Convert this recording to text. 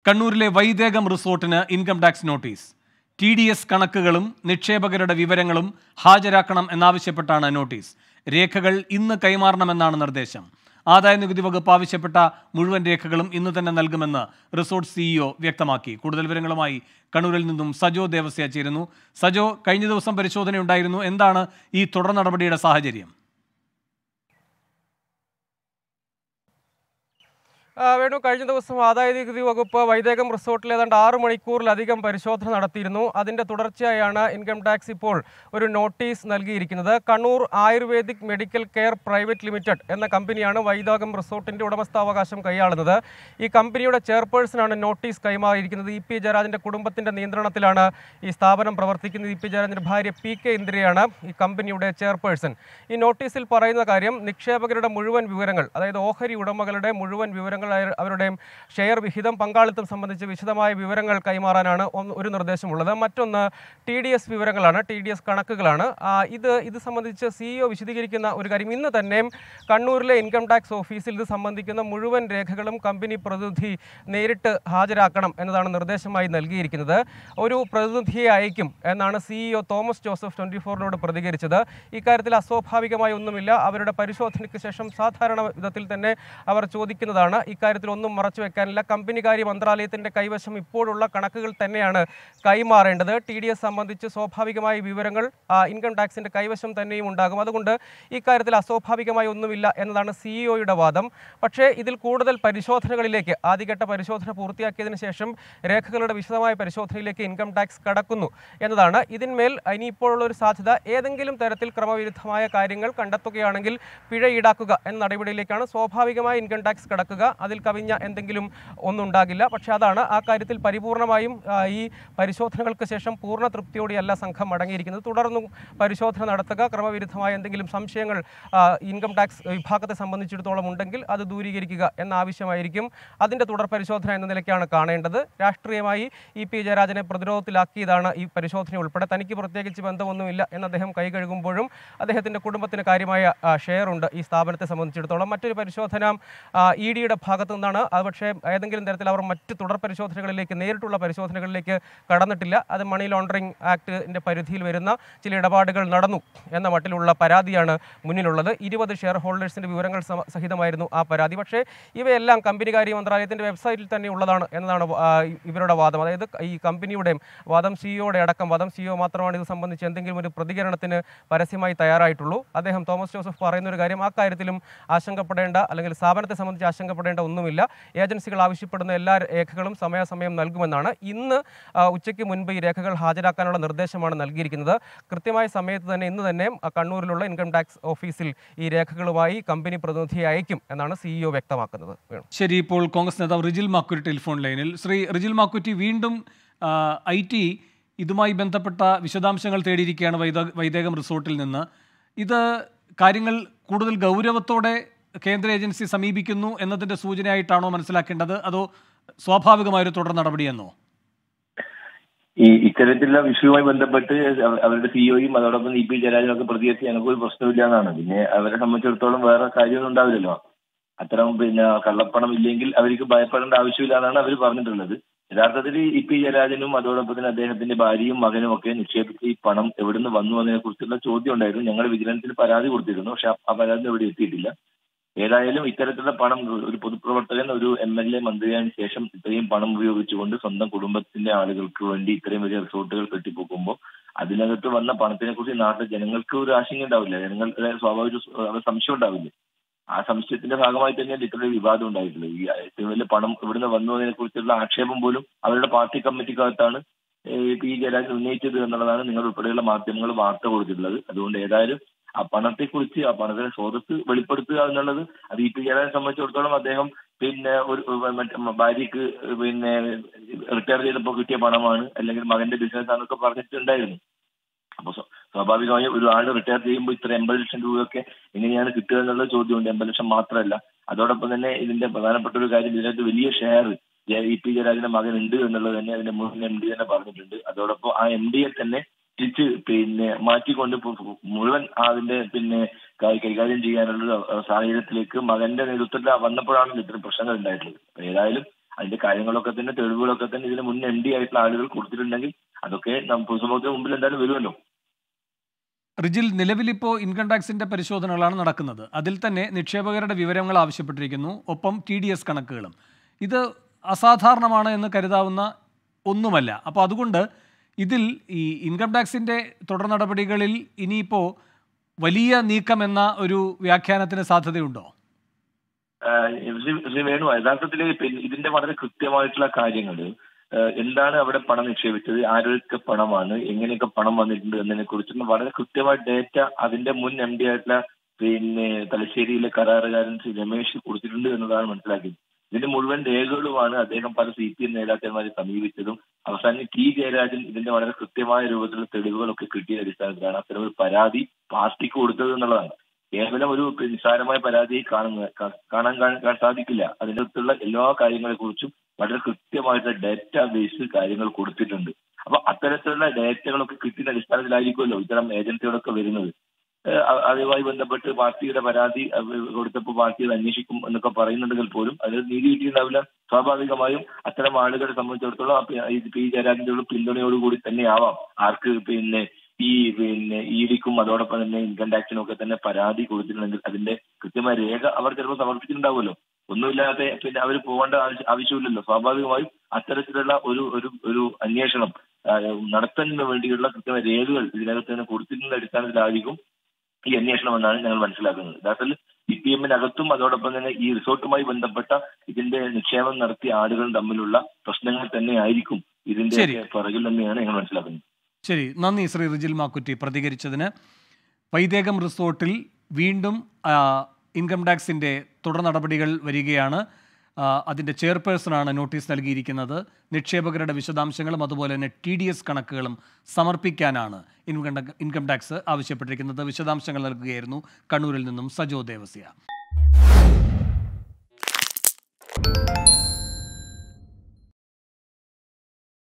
കണ്ണൂരിലെ വൈദേകം റിസോർട്ടിന് income tax notice T D S കണക്കുകളും നിക്ഷേപകരുടെ വിവരങ്ങളും ഹാജരാക്കണം എന്നാവശ്യപ്പെട്ടാണ് നോട്ടീസ് രേഖകൾ ഇന്ന് കൈമാറണമെന്നാണ് നിർദ്ദേശം ആദായ നികുതി വകുപ്പ് ആവശ്യപ്പെട്ട മുഴുവൻ രേഖകളും ഇന്ന് തന്നെ നൽകുമെന്ന് റിസോർട്ട് സിഇഒ വ്യക്തമാക്കി കൂടുതൽ വിവരങ്ങളുമായി കണ്ണൂരിൽ നിന്നും സജോ ദേവസ്യ ചേരുന്നു സജോ കഴിഞ്ഞ ദിവസം പരിശോധനയുണ്ടായിരുന്നു എന്താണ് ഈ തുടർ നടപടിയുടെ സാഹചര്യം ആ, വേണു കഴിഞ്ഞ ദിവസം ആദായ നികുതി വകുപ്പ് വൈദേകം റിസോർട്ടിൽ ഏതാണ്ട് ആറ് മണിക്കൂറിലധികം പരിശോധന നടത്തിയിരുന്നു അതിന്റെ തുടർച്ചയായാണ് ഇൻകം ടാക്സ് ഇപ്പോൾ ഒരു നോട്ടീസ് നൽകിയിരിക്കുന്നത് Kannur Ayurvedic medical care private limited എന്ന കമ്പനിയാണ് വൈദേകം റിസോർട്ടിന്റെ ഉടമസ്ഥാവകാശം കൈയാളുന്നത് ഈ കമ്പനിയുടെ ചെയർപേഴ്സണാണ് നോട്ടീസ് കൈമാറിയിരിക്കുന്നത് ഇ പി ജയരാജന്റെ കുടുംബത്തിന്റെ നിയന്ത്രണത്തിലാണ് ഈ സ്ഥാപനം പ്രവർത്തിക്കുന്നത് ഇ പി ജയരാജന്റെ ഭാര്യ പി കെ ഇന്ദിരയാണ് ഈ കമ്പനിയുടെ ചെയർപേഴ്സൺ ഈ നോട്ടീസിൽ പറയുന്ന കാര്യം നിക്ഷേപകരുടെ മുഴുവൻ വിവരങ്ങൾ അതായത് ഓഹരി ഉടമകളുടെ മുഴുവൻ വിവരങ്ങൾ അയ- അവരുടെ ഷെയർ വിഹിതം പങ്കാളിത്തം സംബന്ധിച്ച് വിശദമായ വിവരങ്ങൾ കൈമാറാനാണ് ഒന്ന് ഒരു നിർദ്ദേശമുള്ളത് മറ്റൊന്ന് ടി ഡി എസ് വിവരങ്ങളാണ് ടി ഡി എസ് കണക്കുകളാണ് ആ, ഇത് ഇത് സംബന്ധിച്ച് സിഇഒ വിശദീകരിക്കുന്ന ഒരു കാര്യം ഇന്ന് തന്നെ കണ്ണൂരിലെ ഇൻകം ടാക്സ് ഓഫീസിൽ ഇത് സംബന്ധിക്കുന്ന മുഴുവൻ രേഖകളും കമ്പനി പ്രതിനിധി നേരിട്ട് ഹാജരാക്കണം എന്നതാണ് നിർദ്ദേശമായി നൽകിയിരിക്കുന്നത് ഒരു പ്രതിനിധിയെ അയക്കും എന്നാണ് സിഇഒ തോമസ് ജോസഫ് ട്വൻറ്റി ഫോറിനോട് പ്രതികരിച്ചത് ഇക്കാര്യത്തിൽ അസ്വാഭാവികമായി ഒന്നുമില്ല അവരുടെ പരിശോധനയ്ക്ക് ശേഷം സാധാരണ വിധത്തിൽ തന്നെ അവർ ചോദിക്കുന്നതാണ് ഇക്കാര്യത്തിൽ ഒന്നും മറച്ചു വെക്കാനില്ല കമ്പനി കാര്യ മന്ത്രാലയത്തിന്റെ കൈവശം ഇപ്പോഴുള്ള കണക്കുകൾ തന്നെയാണ് കൈമാറേണ്ടത് ടി ഡി എസ് സംബന്ധിച്ച് സ്വാഭാവികമായ വിവരങ്ങൾ ആ, ഇൻകം ടാക്സിന്റെ കൈവശം തന്നെയും ഉണ്ടാകും അതുകൊണ്ട് ഇക്കാര്യത്തിൽ അസ്വാഭാവികമായി ഒന്നുമില്ല എന്നതാണ് സിഇഒയുടെ വാദം പക്ഷേ ഇതിൽ കൂടുതൽ പരിശോധനകളിലേക്ക് ആദ്യഘട്ട പരിശോധന പൂർത്തിയാക്കിയതിനു ശേഷം രേഖകളുടെ വിശദമായ പരിശോധനയിലേക്ക് ഇൻകം ടാക്സ് കടക്കുന്നു എന്നതാണ് ഇതിന്മേൽ ഇനിയിപ്പോഴുള്ള ഒരു സാധ്യത ഏതെങ്കിലും തരത്തിൽ ക്രമവിരുദ്ധമായ കാര്യങ്ങൾ കണ്ടെത്തുകയാണെങ്കിൽ പിഴ ഈടാക്കുക എന്ന നടപടിയിലേക്കാണ് സ്വാഭാവികമായി ഇൻകം ടാക്സ് കടക്കുക അതിൽ കവിഞ്ഞ എന്തെങ്കിലും ഒന്നുണ്ടാകില്ല പക്ഷേ അതാണ് ആ കാര്യത്തിൽ പരിപൂർണമായും ആ, ഈ പരിശോധനകൾക്ക് ശേഷം പൂർണ്ണ തൃപ്തിയോടെയല്ല സംഘം മടങ്ങിയിരിക്കുന്നത് തുടർന്നും പരിശോധന നടത്തുക ക്രമവിരുദ്ധമായ എന്തെങ്കിലും സംശയങ്ങൾ ആ, ഇൻകം ടാക്സ് വിഭാഗത്തെ സംബന്ധിച്ചിടത്തോളം ഉണ്ടെങ്കിൽ അത് ദൂരീകരിക്കുക എന്ന ആവശ്യമായിരിക്കും അതിൻ്റെ തുടർ പരിശോധന എന്ന നിലയ്ക്കാണ് കാണേണ്ടത് രാഷ്ട്രീയമായി ഇ പി ജയരാജനെ പ്രതിരോധത്തിലാക്കിയതാണ് ഈ പരിശോധന ഉൾപ്പെടെ തനിക്ക് പ്രത്യേകിച്ച് ബന്ധമൊന്നുമില്ല എന്ന് അദ്ദേഹം കൈകഴുകുമ്പോഴും അദ്ദേഹത്തിൻ്റെ കുടുംബത്തിന് കാര്യമായ ആ, ഷെയർ ഉണ്ട് ഈ സ്ഥാപനത്തെ സംബന്ധിച്ചിടത്തോളം മറ്റൊരു പരിശോധന ഇ ഡിയുടെ ഭാഗത്തു നിന്നാണ് അത് പക്ഷേ ഏതെങ്കിലും തരത്തിൽ അവർ മറ്റ് തുടർ പരിശോധനകളിലേക്ക് നേരിട്ടുള്ള പരിശോധനകളിലേക്ക് കടന്നിട്ടില്ല അത് മണി ലോണ്ടറിംഗ് ആക്ടിൻ്റെ പരിധിയിൽ വരുന്ന ചില ഇടപാടുകൾ നടന്നു എന്ന മട്ടിലുള്ള പരാതിയാണ് മുന്നിലുള്ളത് ഇരുപത് ഷെയർ ഹോൾഡേഴ്സിൻ്റെ വിവരങ്ങൾ സമ- സഹിതമായിരുന്നു ആ പരാതി പക്ഷേ ഇവയെല്ലാം കമ്പനി കാര്യ മന്ത്രാലയത്തിൻ്റെ വെബ്സൈറ്റിൽ തന്നെ ഉള്ളതാണ് എന്നതാണ് വ- ആ, ഇവരുടെ വാദം അതായത് ഈ കമ്പനിയുടെയും വാദം സിഇഒയുടെ അടക്കം വാദം സിഇഒ മാത്രമാണ് ഇത് സംബന്ധിച്ച് എന്തെങ്കിലും ഒരു പ്രതികരണത്തിന് പരസ്യമായി തയ്യാറായിട്ടുള്ളൂ അദ്ദേഹം തോമസ് ജോസഫ് പറയുന്ന ഒരു കാര്യം ആ കാര്യത്തിലും ആശങ്കപ്പെടേണ്ട അല്ലെങ്കിൽ സ്ഥാപനത്തെ സംബന്ധിച്ച് ആശങ്കപ്പെടേണ്ട ഒന്നുമില്ല ഏജൻസികൾ ആവശ്യപ്പെടുന്ന എല്ലാ രേഖകളും സമയാസമയം നൽകുമെന്നാണ് ഇന്ന് ആ, ഉച്ചയ്ക്ക് മുൻപ് ഈ രേഖകൾ ഹാജരാക്കാനുള്ള നിർദ്ദേശമാണ് നൽകിയിരിക്കുന്നത് കൃത്യമായ സമയത്ത് തന്നെ ഇന്ന് തന്നെ ആ, കണ്ണൂരിലുള്ള ഇൻകം ടാക്സ് ഓഫീസിൽ ഈ രേഖകളുമായി കമ്പനി പ്രതിനിധിയെ അയക്കും എന്നാണ് സിഇഒ വ്യക്തമാക്കുന്നത് വേണു ശരി ഇപ്പോൾ കോൺഗ്രസ് നേതാവ് റിജിൽ മാക്കുറ്റി ടെലിഫോൺ ലൈനിൽ ശ്രീ റിജിൽ മാക്കുറ്റി വീണ്ടും ഐ ടി ഇതുമായി ബന്ധപ്പെട്ട വിശദാംശങ്ങൾ തേടിയിരിക്കുകയാണ് വൈദ വൈദേകം റിസോർട്ടിൽ നിന്ന് ഇത് കാര്യങ്ങൾ കൂടുതൽ ഗൗരവത്തോടെ കേന്ദ്ര ഏജൻസി സമീപിക്കുന്നു എന്നതിൻ്റെ സൂചനയായിട്ടാണോ മനസ്സിലാക്കേണ്ടത് അതോ സ്വാഭാവികമായൊരു തുടർ നടപടിയെന്നോ ഈ ഇത്തരത്തിലുള്ള വിഷയവുമായി ബന്ധപ്പെട്ട് അവ- അവരുടെ സിഇഒയും അതോടൊപ്പം ഇ പി ജയരാജനും ഒക്കെ പ്രതികരിച്ച് ഞങ്ങൾക്ക് ഒരു പ്രശ്നമില്ല എന്നാണ് പിന്നെ അവരെ സംബന്ധിച്ചിടത്തോളം വേറെ കാര്യമൊന്നും ഉണ്ടാവില്ലല്ലോ അത്തരം പിന്നെ കള്ളപ്പണം ഇല്ലെങ്കിൽ അവർക്ക് ഭയപ്പെടേണ്ട ആവശ്യമില്ല എന്നാണ് അവർ പറഞ്ഞിട്ടുള്ളത് യഥാർത്ഥത്തിൽ ഇ പി ജയരാജനും അതോടൊപ്പം തന്നെ അദ്ദേഹത്തിന്റെ ഭാര്യയും മകനും ഒക്കെ നിക്ഷേപിച്ച ഈ പണം എവിടുന്ന് വന്നു എന്നതിനെ കുറിച്ചുള്ള ചോദ്യം ഉണ്ടായിരുന്നു ഞങ്ങൾ വിജിലൻസിന് പരാതി കൊടുത്തിരുന്നു പക്ഷെ ആ- ആ പരാതി എവിടെ എത്തിയിട്ടില്ല ഏതായാലും ഇത്തരത്തിലുള്ള പണം ഒരു പൊതുപ്രവർത്തകൻ ഒരു എം എൽ എ മന്ത്രിയായതിനു ശേഷം ഇത്രയും പണം ഉപയോഗിച്ചുകൊണ്ട് സ്വന്തം കുടുംബത്തിന്റെ ആളുകൾക്ക് വേണ്ടി ഇത്രയും വലിയ റിസോർട്ടുകൾ കെട്ടിപ്പോക്കുമ്പോൾ അതിനകത്ത് വന്ന പണത്തിനെ കുറിച്ച് നാട്ടിലെ ജനങ്ങൾക്ക് ഒരു ആശങ്ക ഉണ്ടാവില്ല ജനങ്ങൾ അതായത് സ്വാഭാവിക ഒരു സ്വ- ഒരു സംശയം ഉണ്ടാവില്ല ആ സംശയത്തിന്റെ ഭാഗമായി തന്നെയാണ് ഇത്രയും വിവാദം ഉണ്ടായിട്ടുള്ളത് ഈ ഇത്രയും വലിയ പണം ഇവിടുന്ന് വന്നു എന്നതിനെ കുറിച്ചുള്ള ആക്ഷേപം പോലും അവരുടെ പാർട്ടി കമ്മിറ്റിക്കകത്താണ് ഏഹ് പി ജയരാജൻ ഉന്നയിച്ചത് എന്നുള്ളതാണ് നിങ്ങൾ ഉൾപ്പെടെയുള്ള മാധ്യമങ്ങൾ വാർത്ത കൊടുത്തിട്ടുള്ളത് അതുകൊണ്ട് ഏതായാലും ആ പണത്തെക്കുറിച്ച് ആ പണത്തിന്റെ സ്രോതസ് വെളിപ്പെടുത്തുക എന്നുള്ളത് അത് ഇ പി ജയരാജനെ സംബന്ധിച്ചിടത്തോളം അദ്ദേഹം പിന്നെ ഒരു ഒരു മറ്റേ ഭാര്യക്ക് പിന്നെ റിട്ടയർ ചെയ്തപ്പോൾ കിട്ടിയ പണമാണ് അല്ലെങ്കിൽ മകന്റെ ബിസിനസ് ആണെന്നൊക്കെ പറഞ്ഞിട്ടുണ്ടായിരുന്നു അപ്പൊ സ്വ- സ്വാഭാവികമായും ഒരു ആള് റിട്ടയർ ചെയ്യുമ്പോൾ ഇത്ര എൺപത് ലക്ഷം രൂപയൊക്കെ എങ്ങനെയാണ് കിട്ടുക എന്നുള്ള ചോദ്യമുണ്ട് എൺപത് ലക്ഷം മാത്രമല്ല അതോടൊപ്പം തന്നെ ഇതിന്റെ പ്രധാനപ്പെട്ട ഒരു കാര്യം ഇതിനകത്ത് വലിയ ഷെയർ ഇ പി ജയരാജന്റെ മകൻ ഉണ്ട് എന്നുള്ളത് തന്നെ അതിന്റെ മുൻ എം ഡി തന്നെ പറഞ്ഞിട്ടുണ്ട് അതോടൊപ്പം ആ എം ഡിയെ തന്നെ തിരിച്ച് പിന്നെ മാറ്റിക്കൊണ്ട് ഇപ്പൊ മുഴുവൻ അതിന്റെ പിന്നെ കൈ- കൈകാര്യം ചെയ്യാനുള്ള ഒരു സാഹചര്യത്തിലേക്ക് മകന്റെ നേതൃത്വത്തിൽ വന്നപ്പോഴാണ് ഇത്തരം പ്രശ്നങ്ങൾ ഉണ്ടായിട്ടുള്ളത് അപ്പൊ ഏതായാലും അതിന്റെ കാര്യങ്ങളൊക്കെ തന്നെ തെളിവുകളൊക്കെ തന്നെ ഇതിന് മുൻ എം ഡി ആയിട്ടുള്ള ആളുകൾ കൊടുത്തിട്ടുണ്ടെങ്കിൽ അതൊക്കെ നം- പൊതുസമൂഹത്തിന് മുമ്പിൽ എന്തായാലും വരുമല്ലോ റിജിൽ നിലവിലിപ്പോൾ ഇൻകം ടാക്സിന്റെ പരിശോധനകളാണ് നടക്കുന്നത് അതിൽ തന്നെ നിക്ഷേപകരുടെ വിവരങ്ങൾ ആവശ്യപ്പെട്ടിരിക്കുന്നു ഒപ്പം ടി ഡി എസ് കണക്കുകളും ഇത് അസാധാരണമാണ് എന്ന് കരുതാവുന്ന ഒന്നുമല്ല അപ്പോൾ അതുകൊണ്ട് ഇതിൽ ഈ ഇൻകം ടാക്സിന്റെ തുടർ നടപടികളിൽ ഇനിയിപ്പോൾ വലിയ നീക്കം എന്ന ഒരു വ്യാഖ്യാനത്തിന് സാധ്യതയുണ്ടോ ആഹ് ശ്രീ- ശ്രീ വേണു യഥാർത്ഥത്തിൽ പിന്നെ ഇതിന്റെ വളരെ കൃത്യമായിട്ടുള്ള കാര്യങ്ങൾ എന്താണ് അവിടെ പണം നിക്ഷേപിച്ചത് ആരൊക്കെ പണമാണ് എങ്ങനെയൊക്കെ പണം വന്നിട്ടുണ്ട് എന്നതിനെ കുറിച്ചുള്ള വളരെ കൃത്യമായ ഡേറ്റ അതിന്റെ മുൻ എം ഡി ആയിട്ടുള്ള പിന്നെ തലശ്ശേരിയിലെ കരാറുകാരൻ ശ്രീ രമേശ് കൊടുത്തിട്ടുണ്ട് എന്നതാണ് മനസ്സിലാക്കിയത് ഇതിന്റെ മുഴുവൻ രേഖകളുമാണ് അദ്ദേഹം പല സി പി എം നേതാക്കന്മാരെ സമീപിച്ചതും അവസാനം ടി ജയരാജൻ ഇതിന്റെ വളരെ കൃത്യമായ രൂപത്തിലുള്ള തെളിവുകളൊക്കെ കിട്ടിയ അടിസ്ഥാനത്തിലാണ് അത്തരം ഒരു പരാതി പാർട്ടിക്ക് കൊടുത്തത് എന്നുള്ളതാണ് കേവലം ഒരു നിസ്സാരമായ പരാതിയെ കാണുന്ന കാ- കാണാൻ കാ- കാ- സാധിക്കില്ല അതിനകത്തുള്ള എല്ലാ കാര്യങ്ങളെ കുറിച്ചും വളരെ കൃത്യമായിട്ട് ഡേറ്റാ ബേസ് കാര്യങ്ങൾ കൊടുത്തിട്ടുണ്ട് അപ്പൊ അത്തരത്തിലുള്ള ഡേറ്റകളൊക്കെ കിട്ടിയ അടിസ്ഥാനത്തിലായിരിക്കുമല്ലോ ഇത്തരം ഏജൻസികളൊക്കെ വരുന്നത് ഏഹ് അ- അതുമായി ബന്ധപ്പെട്ട് പാർട്ടിയുടെ പരാതി അഹ് കൊടുത്തപ്പോൾ പാർട്ടി അത് അന്വേഷിക്കും എന്നൊക്കെ പറയുന്നുണ്ടെങ്കിൽ പോലും അത് നീതി കിട്ടിയിട്ടുണ്ടാവില്ല സ്വാഭാവികമായും അത്തരം ആളുകളെ സംബന്ധിച്ചിടത്തോളം ആ പി- ഈ പി ജയരാജന്റെ പിന്തുണയോടുകൂടി തന്നെ ആവാം ആർക്ക് പിന്നെ ഈ പിന്നെ ഇ ഡിക്കും അതോടൊപ്പം തന്നെ ഇൻകം ടാക്സിനും ഒക്കെ തന്നെ പരാതി കൊടുത്തിട്ടുണ്ടെങ്കിൽ അതിന്റെ കൃത്യമായ രേഖ അവർ ചിലപ്പോൾ സമർപ്പിച്ചിട്ടുണ്ടാവുമല്ലോ ഒന്നുമില്ലാതെ പിന്നെ അവർ പോകേണ്ട ആവശ്യ- ആവശ്യമില്ലല്ലോ സ്വാഭാവികമായും അത്തരത്തിലുള്ള ഒരു ഒരു ഒരു അന്വേഷണം ആ, നടത്തുന്നതിന് വേണ്ടിയുള്ള കൃത്യമായ രേഖകൾ ഇതിനകത്ത് തന്നെ കൊടുത്തിട്ടുള്ള അടിസ്ഥാനത്തിലായിരിക്കും ഈ അന്വേഷണം എന്നാണ് ഞങ്ങൾ മനസ്സിലാക്കുന്നത് യഥാർത്ഥത്തിൽ സി പി എമ്മിനകത്തും അതോടൊപ്പം തന്നെ ഈ റിസോർട്ടുമായി ബന്ധപ്പെട്ട ഇതിന്റെ നിക്ഷേപം നടത്തിയ ആളുകൾ തമ്മിലുള്ള പ്രശ്നങ്ങൾ തന്നെ ആയിരിക്കും ഇതിന്റെ ശരി. പുറകിൽ തന്നെയാണ് ഞങ്ങൾ മനസ്സിലാക്കുന്നത് ശരി നന്ദി ശ്രീ റിജിൽ മാക്കുറ്റി പ്രതികരിച്ചതിന് വൈദേകം റിസോർട്ടിൽ വീണ്ടും ആ, ഇൻകം ടാക്സിൻ്റെ തുടർ നടപടികൾ വരികയാണ് ആ, അതിൻ്റെ ചെയർപേഴ്സണാണ് നോട്ടീസ് നൽകിയിരിക്കുന്നത് നിക്ഷേപകരുടെ വിശദാംശങ്ങളും അതുപോലെ തന്നെ ടി ഡി എസ് കണക്കുകളും സമർപ്പിക്കാനാണ് ഇൻകം ഇൻകം ടാക്സ് ആവശ്യപ്പെട്ടിരിക്കുന്നത് വിശദാംശങ്ങൾ നൽകുകയായിരുന്നു കണ്ണൂരിൽ നിന്നും സജോ ദേവസ്യ